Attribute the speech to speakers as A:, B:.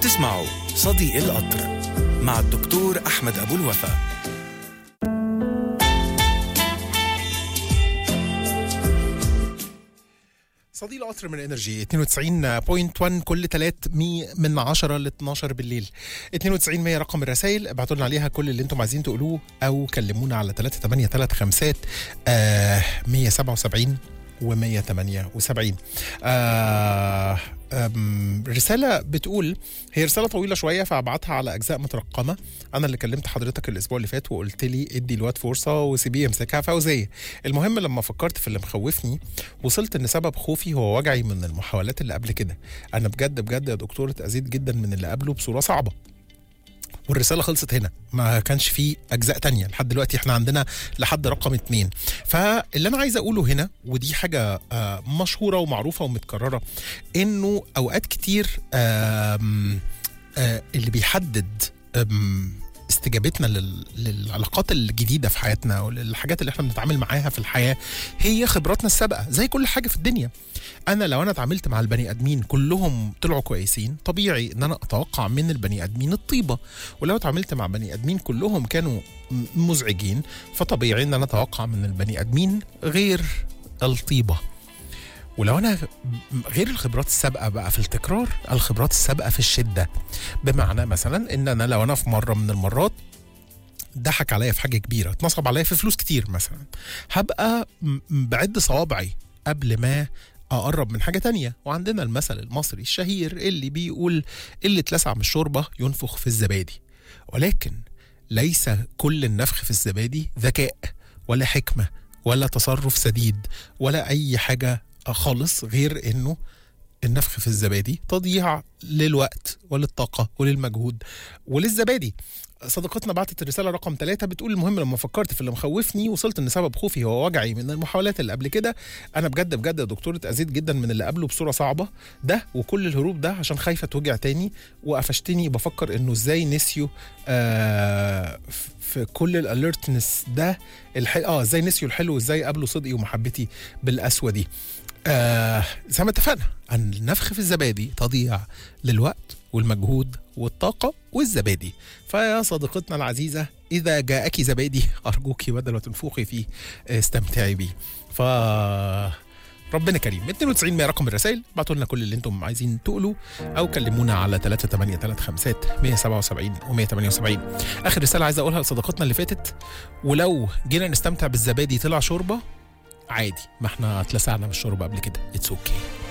A: تسمعوا صديق القطر مع الدكتور أحمد أبو الوفا
B: صديق القطر من انرجي 92.1 كل تلات مي من 10 ل 12 بالليل 92 100 رقم الرسائل ابعتوا لنا عليها كل اللي انتم عايزين تقولوه او كلمونا على 3835 آه 177 و178 آه أم، رسالة بتقول هي رسالة طويلة شوية فابعتها على أجزاء مترقمة أنا اللي كلمت حضرتك الأسبوع اللي فات وقلت لي ادي الواد فرصة وسيبيه يمسكها فوزية المهم لما فكرت في اللي مخوفني وصلت إن سبب خوفي هو وجعي من المحاولات اللي قبل كده أنا بجد بجد يا دكتور اتأذيت جدا من اللي قبله بصورة صعبة والرسالة خلصت هنا ما كانش في أجزاء تانية لحد دلوقتي احنا عندنا لحد رقم اتنين فاللي أنا عايز أقوله هنا ودي حاجة آه، مشهورة ومعروفة ومتكررة إنه أوقات كتير آم، آه، اللي بيحدد آم، استجابتنا لل- للعلاقات الجديدة في حياتنا وللحاجات اللي احنا بنتعامل معاها في الحياة هي خبراتنا السابقة زي كل حاجة في الدنيا انا لو انا اتعاملت مع البني ادمين كلهم طلعوا كويسين طبيعي ان انا اتوقع من البني ادمين الطيبه ولو اتعاملت مع بني ادمين كلهم كانوا م- مزعجين فطبيعي ان انا اتوقع من البني ادمين غير الطيبه ولو انا م- غير الخبرات السابقه بقى في التكرار الخبرات السابقه في الشده بمعنى مثلا ان انا لو انا في مره من المرات ضحك عليا في حاجه كبيره اتنصب عليا في فلوس كتير مثلا هبقى م- م- بعد صوابعي قبل ما اقرب من حاجه تانية وعندنا المثل المصري الشهير اللي بيقول اللي اتلسع من الشوربه ينفخ في الزبادي ولكن ليس كل النفخ في الزبادي ذكاء ولا حكمه ولا تصرف سديد ولا اي حاجه خالص غير انه النفخ في الزبادي تضييع للوقت وللطاقه وللمجهود وللزبادي صديقتنا بعتت الرساله رقم ثلاثة بتقول المهم لما فكرت في اللي مخوفني وصلت ان سبب خوفي هو وجعي من المحاولات اللي قبل كده انا بجد بجد يا دكتور اتاذيت جدا من اللي قبله بصوره صعبه ده وكل الهروب ده عشان خايفه اتوجع تاني وقفشتني بفكر انه ازاي نسيوا آه ف- في كل الاليرتنس ده الح... اه ازاي نسيوا الحلو وازاي قابلوا صدقي ومحبتي بالقسوه دي آه زي ما اتفقنا ان النفخ في الزبادي تضييع للوقت والمجهود والطاقة والزبادي فيا صديقتنا العزيزة إذا جاءك زبادي أرجوك بدل ما تنفخي فيه استمتعي بيه ف ربنا كريم 92 100 رقم الرسائل ابعتوا لنا كل اللي انتم عايزين تقولوا او كلمونا على 3835 177 و178 اخر رساله عايز اقولها لصديقتنا اللي فاتت ولو جينا نستمتع بالزبادي طلع شوربه عادي ما احنا اتلسعنا من الشوربه قبل كده اتس اوكي okay.